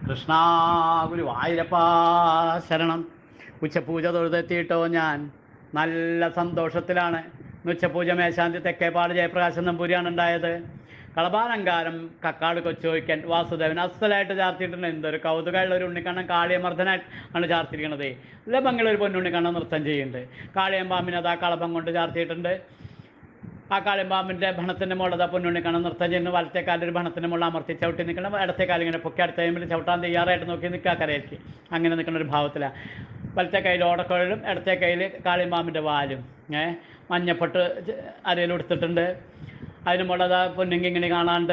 കൃഷ്ണ ഗുരുവായൂരപ്പാ ശരണം ഉച്ചപൂജ തൊഴുതെത്തിയിട്ടോ ഞാൻ നല്ല സന്തോഷത്തിലാണ് ഇന്ന് ഉച്ചപൂജ മേശാന്തി തെക്കേപ്പാട് ജയപ്രകാശൻ നമ്പൂരിയാണ് ഉണ്ടായത് കളഭാലങ്കാരം കക്കാട് കൊച്ചോയ്ക്കൻ വാസുദേവൻ അസലായിട്ട് ചാർത്തിയിട്ടുണ്ട് എന്തൊരു കൗതുകമുള്ള ഒരു ഉണ്ണിക്കണ്ണൻ കാളിയമർദ്ദനായിട്ട് ആണ് ചാർത്തിരിക്കുന്നത് നല്ല ഭംഗിയുള്ള ഒരു പൊന്നുണ്ണിക്കണ്ണൻ നൃത്തം ചെയ്യുന്നുണ്ട് കാളിയമ്പാമ്പിനെ അതാ കളഭം കൊണ്ട് ചാർത്തിയിട്ടുണ്ട് ആ കാളിമ്പാമ്പിൻ്റെ ഭണത്തിൻ്റെ മുകളിൽ പൊന്നുണ്ണിക്കണം നൃത്തം ചെയ്യുന്ന വലത്തെ കാലൊരു ഭണത്തിൻ്റെ മുകളിൽ അമർത്തി ചവിട്ടി നിൽക്കണം ഇടത്തെ കാലം ഇങ്ങനെ പൊക്കി അടുത്ത ടൈമിൽ ചവിട്ടാൻ തയ്യാറായിട്ട് നോക്കി നിൽക്കുക കരയിലേക്ക് അങ്ങനെ നിൽക്കുന്ന ഒരു ഭാവത്തിലാണ് വലത്തെ കയ്യിൽ ഓടക്കുഴലും ഇടത്തെ കയ്യിൽ കാളിമ്പാമ്പിൻ്റെ വാലും ഏ മഞ്ഞപ്പൊട്ട് അരയിൽ എടുത്തിട്ടുണ്ട് അതിന് മുകളിൽ ആ പൊന്നുങ്ങി ഇങ്ങനെ കാണാണ്ട്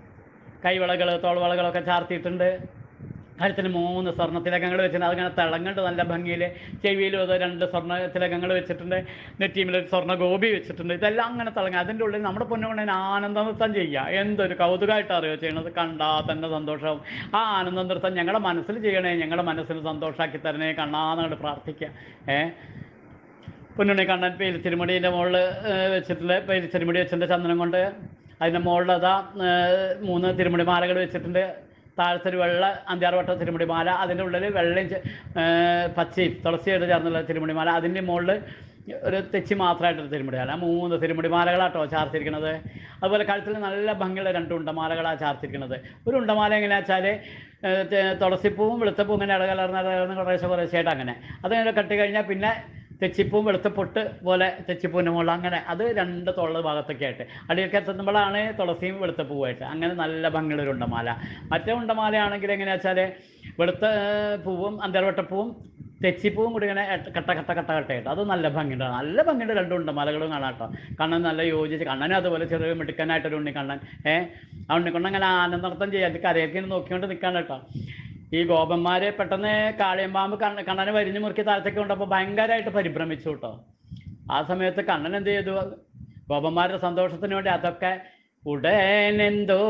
കൈവളകൾ തോൾവളകളൊക്കെ ചാർത്തിയിട്ടുണ്ട് കഴുത്തിന് മൂന്ന് സ്വർണ്ണ തിലകങ്ങൾ വെച്ചിട്ടുണ്ട് അതിങ്ങനെ തിളങ്ങുന്നുണ്ട് നല്ല ഭംഗിയിൽ ചെവിയിലും അത് രണ്ട് സ്വർണ്ണ തിലകങ്ങൾ വെച്ചിട്ടുണ്ട് നെറ്റിയിൽ ഒരു സ്വർണ്ണ ഗോപി വെച്ചിട്ടുണ്ട് ഇതെല്ലാം അങ്ങനെ തിളങ്ങുക അതിൻ്റെ ഉള്ളിൽ നമ്മുടെ പൊന്നുകൊണ്ടതിന് ആനന്ദ നൃത്തം ചെയ്യുക എന്തൊരു കൗതുകമായിട്ട് അറിയോ ചെയ്യണത് കണ്ടാൽ തന്നെ സന്തോഷവും ആ ആനന്ദ നൃത്തം ഞങ്ങളുടെ മനസ്സിൽ ചെയ്യണേ ഞങ്ങളുടെ മനസ്സിന് സന്തോഷമാക്കി തരണേ കണ്ണാന്നങ്ങോട്ട് പ്രാർത്ഥിക്കുക ഏ പൊന്നുണ്ണി കണ്ണൻ പേരിച്ചിരുമുടീൻ്റെ മുകളിൽ വെച്ചിട്ടുണ്ട് പേരിച്ചിരുമുടി വെച്ചിട്ടുണ്ട് ചന്ദനം കൊണ്ട് അതിൻ്റെ മുകളിൽ അതാ ഏഹ്, മൂന്ന് തിരുമുടി മാലകൾ വെച്ചിട്ടുണ്ട് താഴത്തെ ഒരു വെള്ള അഞ്ചാറ് വട്ട തിരുമുടി മാല അതിൻ്റെ ഉള്ളിൽ വെള്ളയും ചെ- ഏഹ്, പച്ചയും തുളസിയായിട്ട് ചേർന്നുള്ള തിരുമുടി മാല അതിൻ്റെ മുകളിൽ ഒരു തെച്ചി മാത്രമായിട്ടൊരു തിരുമുടി മാല ആ മൂന്ന് തിരുമുടി മാലകളാട്ടോ ചാർത്തിരിക്കുന്നത് അതുപോലെ കഴുത്തിൽ നല്ല ഭംഗിയുള്ള രണ്ട് ഉണ്ടമാലകളാണ് ചാർത്തിരിക്കുന്നത് ഒരു ഉണ്ടമാല എങ്ങനെയാ വെച്ചാൽ തുളസിപ്പൂവും വെളുത്തപ്പൂവും ഇങ്ങനെ ഇടകലർന്ന് ഇടകലർന്ന് കുറേശ്ശെ കുറേശ്ശെയായിട്ട് അങ്ങനെ അതങ്ങനെ കെട്ടി കഴിഞ്ഞാൽ പിന്നെ തെച്ചിപ്പൂവും വെളുത്ത പൊട്ട് പോലെ തെച്ചിപ്പൂവിൻ്റെ മുകളിൽ അങ്ങനെ അത് രണ്ട് തൊള്ള ഭാഗത്തൊക്കെ ആയിട്ട് അടിയൊക്കെ എത്തുമ്പോഴാണ് തുളസിയും വെളുത്ത പൂവായിട്ട് അങ്ങനെ നല്ല ഭംഗിയുള്ള ഒരു ഉണ്ടമാല മറ്റേ ഉണ്ടമാലയാണെങ്കിൽ എങ്ങനെയാ വെച്ചാൽ വെളുത്ത ഏർ, പൂവും അന്തർവട്ടപ്പൂവും തെച്ചിപ്പൂവും കൂടി ഇങ്ങനെ എട്ട് കട്ട കട്ട കട്ട കട്ടയായിട്ട് അത് നല്ല ഭംഗിയുണ്ട് നല്ല ഭംഗിയുണ്ട് രണ്ട് ഉണ്ടമാലകളും കാണാം കേട്ടോ കണ്ണൻ നല്ല യോജിച്ച് കണ്ണനും അതുപോലെ ചെറിയ മിടുക്കനായിട്ടൊരു ഉണ്ണിക്കണ്ണൻ ഏഹ് ആ ഉണ്ണിക്കണ്ണൻ അങ്ങനെ ആനന്ദനൃത്തം ചെയ്യാൻ കരയൊക്കെ നോക്കിക്കൊണ്ട് നിൽക്കാൻ കേട്ടോ ഈ ഗോപന്മാര് പെട്ടെന്ന് കാളിയമ്പാമ്പ് കണ്ണ കണ്ണനെ വരിഞ്ഞു മുറുക്കി താഴത്തേക്ക് കൊണ്ടപ്പോൾ ഭയങ്കരമായിട്ട് പരിഭ്രമിച്ചു കേട്ടോ ആ സമയത്ത് കണ്ണൻ എന്ത് ചെയ്തു ഗോപന്മാരുടെ സന്തോഷത്തിന് വേണ്ടി അതൊക്കെ ഉടനെന്തോ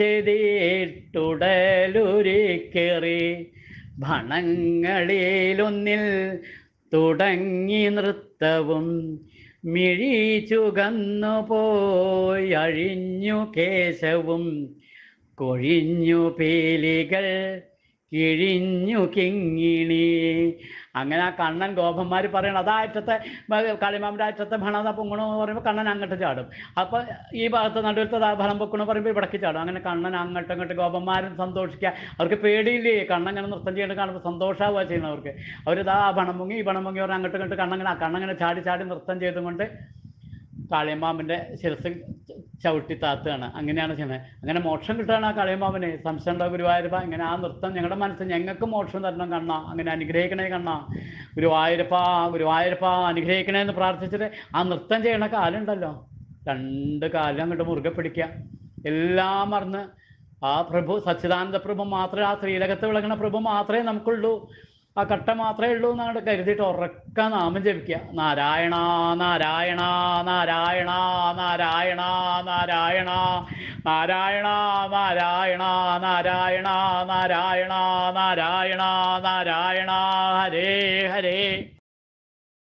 ചെയ്തിട്ടുടലുരിക്കേറി ഭണങ്ങളിലൊന്നിൽ തുടങ്ങി നൃത്തവും മിഴി ചുകന്നു പോയി അഴിഞ്ഞു കേശവും കൊഴിഞ്ഞു പീലികൾ കിഴിഞ്ഞു കിങ്ങിണി അങ്ങനെ ആ കണ്ണൻ ഗോപന്മാർ പറയണം അതാ അറ്റത്തെ കളിമാമിൻ്റെ അറ്റത്തെ ഭണത പൊങ്ങണു എന്ന് പറയുമ്പോൾ കണ്ണൻ അങ്ങോട്ട് ചാടും അപ്പോൾ ഈ ഭാഗത്ത് നടുവിലത്തെ ദാ ഫലം പൊക്കണു പറയുമ്പോൾ ഇവിടേക്ക് ചാടും അങ്ങനെ കണ്ണൻ അങ്ങോട്ടും ഇങ്ങോട്ട് ഗോപന്മാരും സന്തോഷിക്കുക അവർക്ക് പേടിയില്ലേ കണ്ണൻ അങ്ങനെ നൃത്തം ചെയ്യേണ്ട കാണുമ്പോൾ സന്തോഷമാവുക ചെയ്യുന്നത് അവർക്ക് അവരിതാ ആ പണം പൊങ്ങി ഈ പണം പൊങ്ങി പറഞ്ഞ് അങ്ങോട്ടും ഇങ്ങോട്ട് കണ്ണങ്ങനെ ആ കണ്ണങ്ങനെ ചാടി ചാടി നൃത്തം ചെയ്തുകൊണ്ട് കാളിയമ്പാമ്പിൻ്റെ ശിരസ് ചവിട്ടി താത്തുകയാണ് അങ്ങനെയാണ് ചെയ്യുന്നത് അങ്ങനെ മോക്ഷം കിട്ടുകയാണ് ആ കാളിയമ്പാമ്പിന് സംശയം ഉണ്ടോ ഗുരുവായൂരപ്പ ഇങ്ങനെ ആ നൃത്തം ഞങ്ങളുടെ മനസ്സിൽ ഞങ്ങൾക്ക് മോക്ഷം തരണം കണ്ണ അങ്ങനെ അനുഗ്രഹിക്കണേ കണ്ണ ഗുരുവായൂരപ്പ ഗുരുവായൂരപ്പ അനുഗ്രഹിക്കണേ എന്ന് പ്രാർത്ഥിച്ചിട്ട് ആ നൃത്തം ചെയ്യണ കാലുണ്ടല്ലോ രണ്ട് കാലും അങ്ങോട്ട് മുറുകെ പിടിക്കുക എല്ലാം മറന്ന് ആ പ്രഭു സച്ചിദാനന്ദ പ്രഭു മാത്രമേ ആ ശ്രീലകത്ത് വിളങ്ങുന്ന പ്രഭു മാത്രമേ നമുക്കുള്ളൂ ആ കട്ട മാത്രമേ ഉള്ളൂ എന്നാണ് കരുതിയിട്ട് ഉറക്ക നാമം ജപിക്കുക നാരായണ നാരായണ നാരായണ നാരായണ നാരായണ നാരായണ നാരായണ നാരായണ നാരായണ നാരായണ നാരായണ ഹരേ ഹരേ